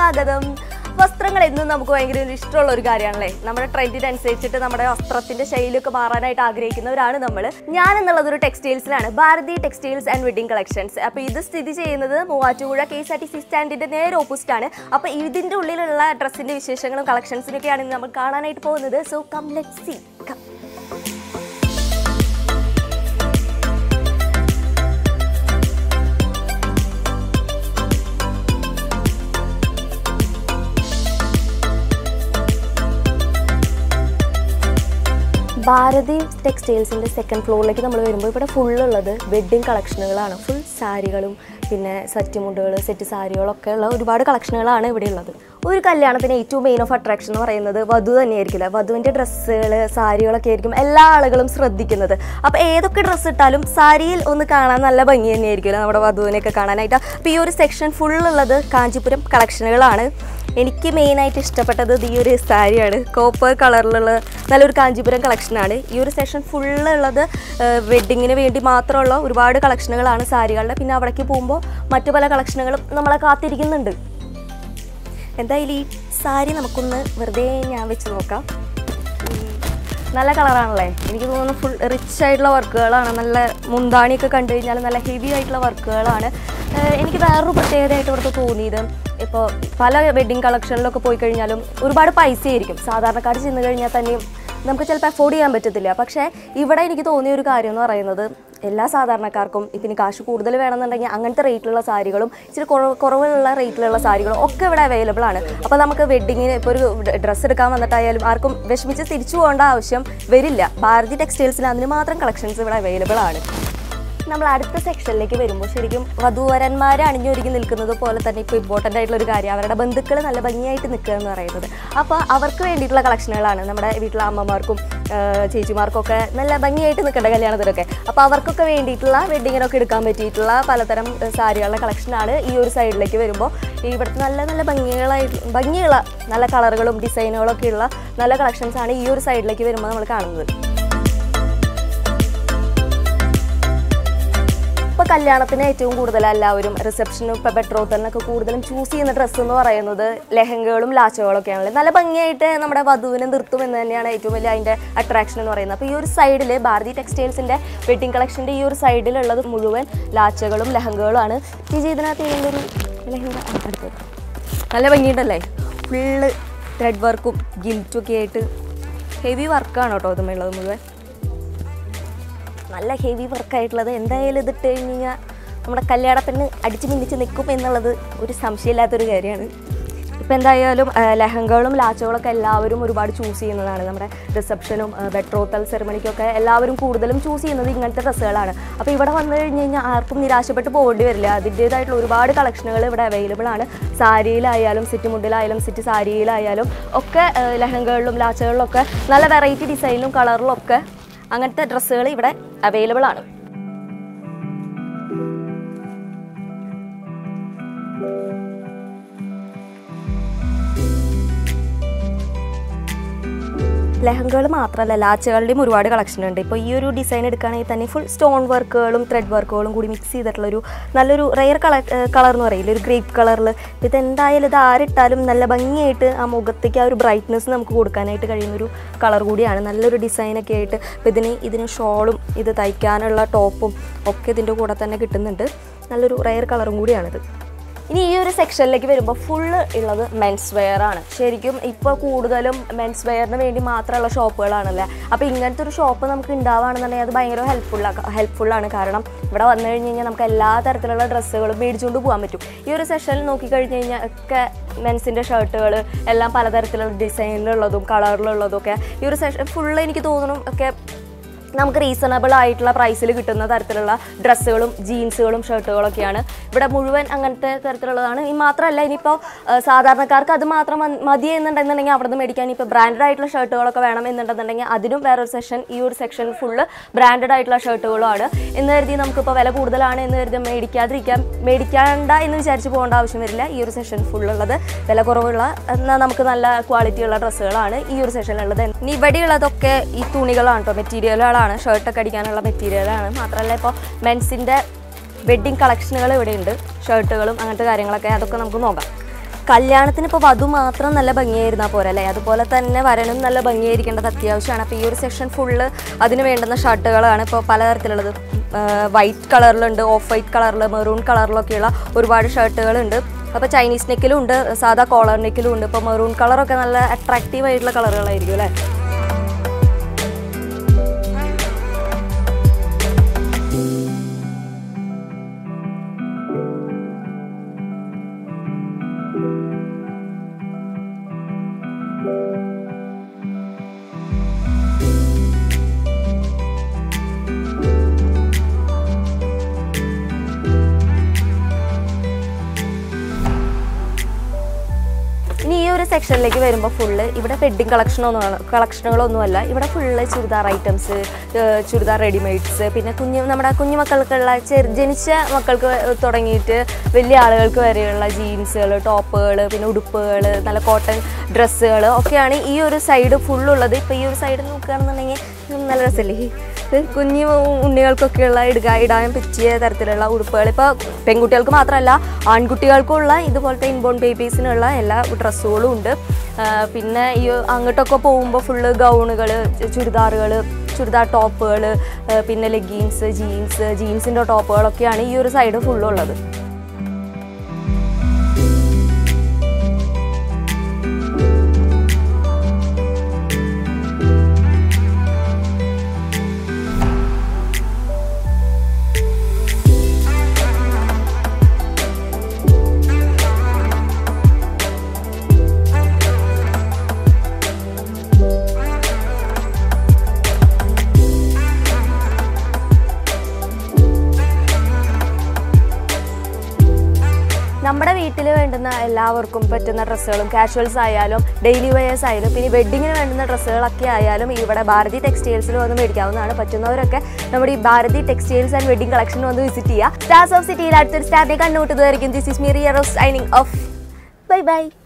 സ്വാഗതം വസ്ത്രങ്ങൾ എന്നും നമുക്ക് ഭയങ്കര ഒരു ഇഷ്ടമുള്ള ഒരു കാര്യമാണല്ലേ നമ്മുടെ ട്രെൻഡിനനുസരിച്ചിട്ട് നമ്മുടെ വസ്ത്രത്തിന്റെ ശൈലിയൊക്കെ മാറാനായിട്ട് ആഗ്രഹിക്കുന്നവരാണ് നമ്മൾ ഞാൻ എന്നുള്ളത് ഒരു ടെക്സ്റ്റൈൽസിലാണ് Bharathi textiles and wedding collections അപ്പോൾ ഇത് സ്ഥിതി ചെയ്യുന്നത് Muvattupuzha K S R T C സ്റ്റാൻഡിന്റെ നേരെ ഓപ്പോസിറ്റ് ആണ് അപ്പോൾ ഇതിന്റെ ഉള്ളിലുള്ള ഡ്രസ്സിന്റെ വിശേഷങ്ങളും കളക്ഷൻസിനൊക്കെയാണ് ഇന്ന് നമ്മൾ കാണാനായിട്ട് പോകുന്നത് so come let see come Bharathi ടെക്സ്റ്റൈൽസിൻ്റെ സെക്കൻഡ് ഫ്ലോറിലേക്ക് നമ്മൾ വരുമ്പോൾ ഇവിടെ ഫുൾ ഉള്ളത് വെഡ്ഡിങ് കളക്ഷനുകളാണ് ഫുൾ സാരികളും പിന്നെ സെറ്റ് മുണ്ടുകൾ സെറ്റ് സാരികളൊക്കെ ഉള്ള ഒരുപാട് കളക്ഷനുകളാണ് ഇവിടെ ഉള്ളത് ഒരു കല്യാണത്തിന് ഏറ്റവും മെയിൻ ഓഫ് അട്രാക്ഷൻ എന്ന് പറയുന്നത് വധു തന്നെയായിരിക്കില്ല വധുവിൻ്റെ ഡ്രസ്സുകൾ സാരികളൊക്കെ ആയിരിക്കും എല്ലാ ആളുകളും ശ്രദ്ധിക്കുന്നത് അപ്പോൾ ഏതൊക്കെ ഡ്രസ്സ് ഇട്ടാലും സാരിയിൽ ഒന്ന് കാണാൻ നല്ല ഭംഗി തന്നെയായിരിക്കുമല്ലോ നമ്മുടെ വധുവിനെയൊക്കെ കാണാനായിട്ട് അപ്പോൾ ഈ ഒരു സെക്ഷൻ ഫുൾ ഉള്ളത് കാഞ്ചീപുരം കളക്ഷനുകളാണ് എനിക്ക് മെയിനായിട്ട് ഇഷ്ടപ്പെട്ടത് ഇത് ഈ ഒരു സാരിയാണ് കോപ്പർ കളറിലുള്ള നല്ലൊരു കാഞ്ചീപുരം കളക്ഷനാണ് ഈ ഒരു സെഷൻ ഫുള്ള് ഉള്ളത് വെഡ്ഡിങ്ങിന് വേണ്ടി മാത്രമുള്ള ഒരുപാട് കളക്ഷനുകളാണ് സാരികളുടെ പിന്നെ അവിടേക്ക് പോകുമ്പോൾ മറ്റു പല കളക്ഷനുകളും നമ്മളെ കാത്തിരിക്കുന്നുണ്ട് എന്തായാലും ഈ സാരി നമുക്കൊന്ന് വെറുതെ ഞാൻ വെച്ച് നോക്കാം ഉം, നല്ല കളറാണല്ലേ എനിക്ക് തോന്നുന്നു ഫുൾ റിച്ച് ആയിട്ടുള്ള വർക്കുകളാണ് നല്ല മുന്താണിയൊക്കെ കണ്ടു കഴിഞ്ഞാൽ നല്ല ഹെവി ആയിട്ടുള്ള വർക്കുകളാണ് ഏഹ് എനിക്ക് വേറൊരു പ്രത്യേകതയായിട്ട് ഇവിടുത്തെ തോന്നിയത് ഇപ്പോൾ പല വെഡ്ഡിങ് കളക്ഷനിലൊക്കെ പോയി കഴിഞ്ഞാലും ഒരുപാട് പൈസയായിരിക്കും സാധാരണക്കാർ ചെന്ന് കഴിഞ്ഞാൽ തന്നെയും നമുക്ക് ചിലപ്പോൾ അഫോർഡ് ചെയ്യാൻ പറ്റത്തില്ല പക്ഷേ ഇവിടെ എനിക്ക് തോന്നിയ ഒരു കാര്യം എന്ന് പറയുന്നത് എല്ലാ സാധാരണക്കാർക്കും ഇപ്പം ഇനി കാശ് കൂടുതൽ വേണമെന്നുണ്ടെങ്കിൽ അങ്ങനത്തെ റേറ്റിലുള്ള സാരികളും ഇച്ചിരി കുറവ് കുറവുള്ള റേറ്റിലുള്ള സാരികളും ഒക്കെ ഇവിടെ അവൈലബിൾ ആണ് അപ്പോൾ നമുക്ക് വെഡ്ഡിങ്ങിന് ഇപ്പോൾ ഒരു ഡ്രസ്സ് എടുക്കാൻ വന്നിട്ടായാലും ആർക്കും വിഷമിച്ച് തിരിച്ചു പോകേണ്ട ആവശ്യം വരില്ല ഭാരതി ടെക്സ്റ്റൈൽസിൽ അതിന് മാത്രം കളക്ഷൻസ് ഇവിടെ അവൈലബിൾ ആണ് നമ്മൾ അടുത്ത സെക്ഷനിലേക്ക് വരുമ്പോൾ ശരിക്കും വധൂവരന്മാർ അണിഞ്ഞൊരുങ്ങി നിൽക്കുന്നത് പോലെ തന്നെ ഇപ്പോൾ ഇമ്പോർട്ടൻ്റ് ആയിട്ടുള്ള ഒരു കാര്യം അവരുടെ ബന്ധുക്കൾ നല്ല ഭംഗിയായിട്ട് നിൽക്കുക എന്ന് പറയുന്നത് അപ്പോൾ അവർക്ക് വേണ്ടിയിട്ടുള്ള കളക്ഷനുകളാണ് നമ്മുടെ വീട്ടിലെ അമ്മമാർക്കും ആ, ചേച്ചിമാർക്കും ഒക്കെ നല്ല ഭംഗിയായിട്ട് നിൽക്കേണ്ട കല്യാണത്തിനൊക്കെ അപ്പോൾ അവർക്കൊക്കെ വേണ്ടിയിട്ടുള്ള വെഡ്ഡിങ്ങിനൊക്കെ എടുക്കാൻ പറ്റിയിട്ടുള്ള പലതരം ആ, സാരികളുടെ കളക്ഷനാണ് ഈ ഒരു സൈഡിലേക്ക് വരുമ്പോൾ ഇവിടുത്തെ നല്ല നല്ല ഭംഗികളായിട്ട് ഭംഗിയുള്ള നല്ല കളറുകളും ഡിസൈനുകളൊക്കെ ഉള്ള നല്ല കളക്ഷൻസ് ആണ് ഈ ഒരു സൈഡിലേക്ക് വരുമ്പോൾ നമ്മൾ കാണുന്നത് ഇപ്പോൾ കല്യാണത്തിന് ഏറ്റവും കൂടുതൽ എല്ലാവരും റിസപ്ഷനും ഇപ്പോൾ ബെട്രോത്തലിനൊക്കെ കൂടുതലും ചൂസ് ചെയ്യുന്ന ഡ്രസ്സ് എന്ന് പറയുന്നത് ലെഹങ്കകളും ലാച്ചകളൊക്കെയാണല്ലോ നല്ല ഭംഗിയായിട്ട് നമ്മുടെ വധുവിനെ നിർത്തും എന്ന് തന്നെയാണ് ഏറ്റവും വലിയ അതിൻ്റെ അട്രാക്ഷൻ എന്ന് പറയുന്നത് അപ്പോൾ ഈ ഒരു സൈഡിൽ ഭാരതി ടെക്സ്റ്റൈൽസിൻ്റെ വെഡിങ് കളക്ഷൻ്റെ ഈ ഒരു സൈഡിലുള്ളത് മുഴുവൻ ലാച്ചകളും ലെഹങ്കകളുമാണ് ചേച്ചി ഇതിനകത്ത് ഏതെങ്കിലും ഒരു ലെഹങ്ക ആ, അടുത്തത് നല്ല ഭംഗിയുണ്ടല്ലേ ഫുള്ള് ത്രെഡ് വർക്കും ഗിൽറ്റും ഒക്കെ ആയിട്ട് ഹെവി വർക്കാണ് കേട്ടോ ഇതുമുള്ളത് മുഴുവൻ നല്ല ഹെവി വർക്കായിട്ടുള്ളത് എന്തായാലും ഇതിട്ട് കഴിഞ്ഞ് കഴിഞ്ഞാൽ നമ്മുടെ കല്യാണത്തിന് അടിച്ച് മിന്നിച്ച് നിൽക്കും എന്നുള്ളത് ഒരു സംശയമില്ലാത്തൊരു കാര്യമാണ് ഇപ്പം എന്തായാലും ആ, ലെഹങ്കകളും ലാച്ചകളൊക്കെ എല്ലാവരും ഒരുപാട് ചൂസ് ചെയ്യുന്നതാണ് നമ്മുടെ റിസപ്ഷനും ബെട്രോത്തൽ സെറമണിക്കൊക്കെ എല്ലാവരും കൂടുതലും ചൂസ് ചെയ്യുന്നത് ഇങ്ങനത്തെ ഡ്രസ്സുകളാണ് അപ്പോൾ ഇവിടെ വന്നു കഴിഞ്ഞ് കഴിഞ്ഞാൽ ആർക്കും നിരാശപ്പെട്ട് പോകേണ്ടി വരില്ല അതിൻ്റേതായിട്ടുള്ള ഒരുപാട് കളക്ഷനുകൾ ഇവിടെ അവൈലബിൾ ആണ് സാരിയിലായാലും സിറ്റ് മുണ്ടിലായാലും സിറ്റ് സാരിയിലായാലും ഒക്കെ ആ, ലെഹങ്കകളിലും ലാച്ചകളിലും ഒക്കെ നല്ല വെറൈറ്റി ഡിസൈനിലും കളറിലും ഒക്കെ അങ്ങനത്തെ ഡ്രസ്സുകൾ ഇവിടെ അവൈലബിൾ ആണ് ലെഹങ്കകൾ മാത്രമല്ല ലാച്ചകളുടെയും ഒരുപാട് കളക്ഷൻ ഉണ്ട് ഇപ്പോൾ ഈ ഒരു ഡിസൈൻ എടുക്കുകയാണെങ്കിൽ തന്നെ ഫുൾ സ്റ്റോൺ വർക്കുകളും ത്രെഡ് വർക്കുകളും കൂടി മിക്സ് ചെയ്തിട്ടുള്ള ഒരു നല്ലൊരു റെയർ കളർ കളർ എന്ന് പറയില്ല ഒരു ഗ്രേപ്പ് കളറിൽ ഇത് എന്തായാലും ഇത് ആരിട്ടാലും നല്ല ഭംഗിയായിട്ട് ആ മുഖത്തേക്ക് ആ ഒരു ബ്രൈറ്റ്നസ് നമുക്ക് കൊടുക്കാനായിട്ട് കഴിയുന്ന ഒരു കളർ കൂടിയാണ് നല്ലൊരു ഡിസൈനൊക്കെ ആയിട്ട് ഇപ്പോൾ ഇതിന് ഇതിന് ഷോളും ഇത് തയ്ക്കാനുള്ള ടോപ്പും ഒക്കെ ഇതിൻ്റെ കൂടെ തന്നെ കിട്ടുന്നുണ്ട് നല്ലൊരു റെയർ കളറും കൂടിയാണിത് ഇനി ഈ ഒരു സെക്ഷനിലേക്ക് വരുമ്പോൾ ഫുള്ള് ഉള്ളത് മെൻസ് വെയർ ആണ് ശരിക്കും ഇപ്പോൾ കൂടുതലും മെൻസ് വെയറിന് വേണ്ടി മാത്രമുള്ള ഷോപ്പുകളാണല്ലേ അപ്പോൾ ഇങ്ങനത്തെ ഒരു ഷോപ്പ് നമുക്ക് ഉണ്ടാവുകയാണെന്നുണ്ടെങ്കിൽ അത് ഭയങ്കര ഹെൽപ്ഫുൾ ഹെൽപ്ഫുള്ളാണ് കാരണം ഇവിടെ വന്നു കഴിഞ്ഞ് കഴിഞ്ഞാൽ നമുക്ക് എല്ലാ തരത്തിലുള്ള ഡ്രസ്സുകളും മേടിച്ചുകൊണ്ട് പോകാൻ പറ്റും ഈ ഒരു സെഷനിൽ നോക്കിക്കഴിഞ്ഞ് കഴിഞ്ഞാൽ ഒക്കെ മെൻസിൻ്റെ ഷർട്ടുകൾ എല്ലാം പലതരത്തിലുള്ള ഡിസൈനിലുള്ളതും കളറിലുള്ളതും ഒക്കെ ഈ ഒരു സെഷൻ ഫുള്ള് എനിക്ക് തോന്നുന്നു ഒക്കെ നമുക്ക് റീസണബിൾ ആയിട്ടുള്ള പ്രൈസിൽ കിട്ടുന്ന തരത്തിലുള്ള ഡ്രസ്സുകളും ജീൻസുകളും ഷർട്ടുകളൊക്കെയാണ് ഇവിടെ മുഴുവൻ അങ്ങനത്തെ തരത്തിലുള്ളതാണ് ഈ മാത്രമല്ല ഇനിയിപ്പോൾ സാധാരണക്കാർക്ക് അത് മാത്രം മ- മതി എന്നുണ്ടെന്നുണ്ടെങ്കിൽ അവിടെ നിന്ന് മേടിക്കാൻ ഇപ്പോൾ ബ്രാൻഡഡ് ആയിട്ടുള്ള ഷർട്ടുകളൊക്കെ വേണം എന്നുണ്ടെന്നുണ്ടെങ്കിൽ അതിനും വേറൊരു സെഷൻ ഈ ഒരു സെക്ഷൻ ഫുള്ള് ബ്രാൻഡഡ് ആയിട്ടുള്ള ഷർട്ടുകളുമാണ് എന്ന് കരുതി നമുക്കിപ്പോൾ വില കൂടുതലാണ് എന്ന് കരുതി മേടിക്കാതിരിക്കാൻ മേടിക്കാണ്ട എന്ന് വിചാരിച്ച് പോകേണ്ട ആവശ്യം വരില്ല ഈ ഒരു സെഷൻ ഫുള്ളുള്ളത് വില കുറവുള്ള എന്നാൽ നമുക്ക് നല്ല ക്വാളിറ്റിയുള്ള ഡ്രസ്സുകളാണ് ഈ ഒരു സെഷനിലുള്ളത് ഇനി ഇവിടെയുള്ളതൊക്കെ ഈ തുണികളാണ് കേട്ടോ മെറ്റീരിയലുകളാണ് ഷർട്ടൊക്കെ അടിക്കാനുള്ള മെറ്റീരിയലാണ് മാത്രമല്ല ഇപ്പോൾ മെൻസിൻ്റെ വെഡ്ഡിങ് കളക്ഷനുകൾ ഇവിടെയുണ്ട് ഷർട്ടുകളും അങ്ങനത്തെ കാര്യങ്ങളൊക്കെ അതൊക്കെ നമുക്ക് നോക്കാം കല്യാണത്തിന് ഇപ്പോൾ വധു മാത്രം നല്ല ഭംഗിയായിരുന്നാൽ പോരെ അല്ലേ അതുപോലെ തന്നെ വരനും നല്ല ഭംഗിയായിരിക്കേണ്ടത് അത്യാവശ്യമാണ് അപ്പോൾ ഈ ഒരു സെക്ഷൻ ഫുള്ള് അതിന് വേണ്ടുന്ന ഷർട്ടുകളാണ് ഇപ്പോൾ പലതരത്തിലുള്ളത് വൈറ്റ് കളറിലുണ്ട് ഓഫ് വൈറ്റ് കളറിൽ മെറൂൺ കളറിലൊക്കെയുള്ള ഒരുപാട് ഷർട്ടുകളുണ്ട് അപ്പോൾ ചൈനീസ് നെക്കിലും ഉണ്ട് സാധാ കോളർ നെക്കിലും ഉണ്ട് ഇപ്പോൾ മെറൂൺ കളറൊക്കെ നല്ല അട്രാക്റ്റീവ് ആയിട്ടുള്ള കളറുകളായിരിക്കും അല്ലേ ഇനി ഈ ഒരു സെക്ഷനിലേക്ക് വരുമ്പോൾ ഫുള്ള് ഇവിടെ വെഡ്ഡിങ് കളക്ഷനൊന്നും കളക്ഷനുകളൊന്നുമല്ല ഇവിടെ full churidar items churidar readymades പിന്നെ കുഞ്ഞു നമ്മുടെ കുഞ്ഞു മക്കൾക്കുള്ള ചെറു ജനിച്ച മക്കൾക്ക് തുടങ്ങിയിട്ട് വലിയ ആളുകൾക്ക് വരെയുള്ള ജീൻസുകൾ ടോപ്പുകൾ പിന്നെ ഉടുപ്പുകൾ നല്ല കോട്ടൺ ഡ്രസ്സുകൾ ഒക്കെയാണ് ഈ ഒരു സൈഡ് ഫുള്ളുള്ളത് ഇപ്പോൾ ഈ ഒരു സൈഡ് നോക്കുകയാണെന്നുണ്ടെങ്കിൽ നല്ല രസമല്ലേ ഇത് കുഞ്ഞു ഉണ്ണികൾക്കൊക്കെയുള്ള ഇടുക ഇടാൻ പറ്റിയ തരത്തിലുള്ള ഉടുപ്പുകൾ ഇപ്പോൾ പെൺകുട്ടികൾക്ക് മാത്രമല്ല ആൺകുട്ടികൾക്കുള്ള ഇതുപോലത്തെ ഇൻബോൺ ബേബീസിനുള്ള എല്ലാ ഡ്രസ്സുകളും ഉണ്ട് ആ, പിന്നെ ഈ അങ്ങോട്ടൊക്കെ പോകുമ്പോൾ ഫുള്ള് ഗൗണുകൾ ചുരിദാറുകൾ ചുരിദാർ ടോപ്പുകൾ പിന്നെ ലെഗീൻസ് ജീൻസ് ജീൻസിൻ്റെ ടോപ്പുകളൊക്കെയാണ് ഈ ഒരു സൈഡ് ഫുള്ളുള്ളത് നമ്മുടെ വീട്ടിൽ വേണ്ടുന്ന എല്ലാവർക്കും പറ്റുന്ന ഡ്രസ്സുകളും കാഷ്വൽസ് ആയാലും ഡെയിലി വെയേഴ്സ് ആയാലും പിന്നെ വെഡ്ഡിങ്ങിന് വേണ്ടുന്ന ഡ്രസ്സുകളൊക്കെ ആയാലും ഇവിടെ ഭാരതി ടെക്സ്റ്റൈൽസിൽ വന്ന് മേടിക്കാവുന്നതാണ് പറ്റുന്നവരൊക്കെ നമ്മുടെ ഈ Bharathi textiles and wedding collection വന്ന് വിസിറ്റ് ചെയ്യുക സ്റ്റാർസ് ഓഫ് സിറ്റിയിൽ അടുത്തൊരു സ്റ്റാറിനെ കണ്ടുമുട്ടുന്നതായിരിക്കും ദിസ് ഇസ് മീ റിയർ off signing off bye by